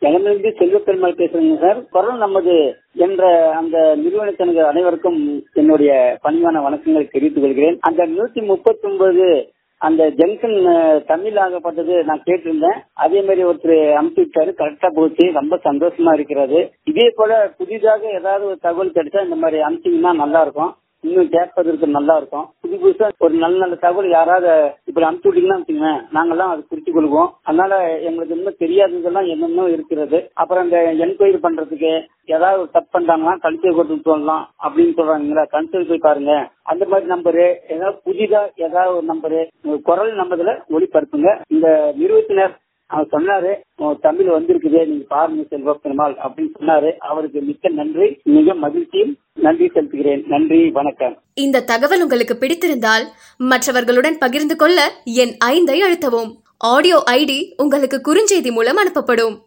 இளமிருந்து செல்வப்பெருமாள் பேசுறேங்க சார் குரல் நமது என்ற அந்த நிறுவனத்தினர் அனைவருக்கும் என்னுடைய பணிவான வணக்கங்களை தெரிவித்துக் கொள்கிறேன் அந்த நூத்தி முப்பத்தி ஒன்பது அந்த ஜங்ஷன் தமிழ் ஆகப்பட்டது நான் கேட்டிருந்தேன் அதே மாதிரி ஒருத்தர் அனுப்பிவிட்டாரு கரெக்டா போச்சு ரொம்ப சந்தோஷமா இருக்கிறது இதே போல புதிதாக ஏதாவது ஒரு தகவல் கிடைச்சா இந்த மாதிரி அனுப்பிச்சீங்கன்னா நல்லா இருக்கும் இன்னும் கேட்பதற்கு நல்லா இருக்கும் புது புதுசா ஒரு நல்ல நல்ல தகவல் யாராவது இப்படி அனுப்பிச்சு விட்டீங்கன்னா வச்சுக்கோங்க நாங்கெல்லாம் அதை குறித்து கொள்வோம் அதனால எங்களுக்கு இன்னும் தெரியாததெல்லாம் என்னென்ன இருக்கிறது அப்புறம் இந்த என்கொயரி பண்றதுக்கு ஏதாவது ஒரு தப்பு பண்ணாங்கன்னா கழிச்சு கொண்டு சொல்லலாம் அப்படின்னு சொல்றாங்களா கன்சல்ட் போய் பாருங்க அந்த மாதிரி நம்பரு ஏதாவது புதிதா ஏதாவது ஒரு நம்பரு குரல் நம்பர்ல ஒளிபரப்புங்க இந்த நிறுவனத்தினர் அவர் சொன்னாரு உங்க தமிழ் வந்திருக்குது நீங்க பாருங்க செல்வ பெருமாள் அப்படின்னு சொன்னாரு அவருக்கு மிக்க நன்றி மிக மகிழ்ச்சியும் நன்றி செலுத்துகிறேன் நன்றி வணக்கம் இந்த தகவல் உங்களுக்கு பிடித்திருந்தால் மற்றவர்களுடன் பகிர்ந்து கொள்ள என் ஐந்தை அழுத்தவும் ஆடியோ ஐடி உங்களுக்கு குறுஞ்செய்தி மூலம் அனுப்பப்படும்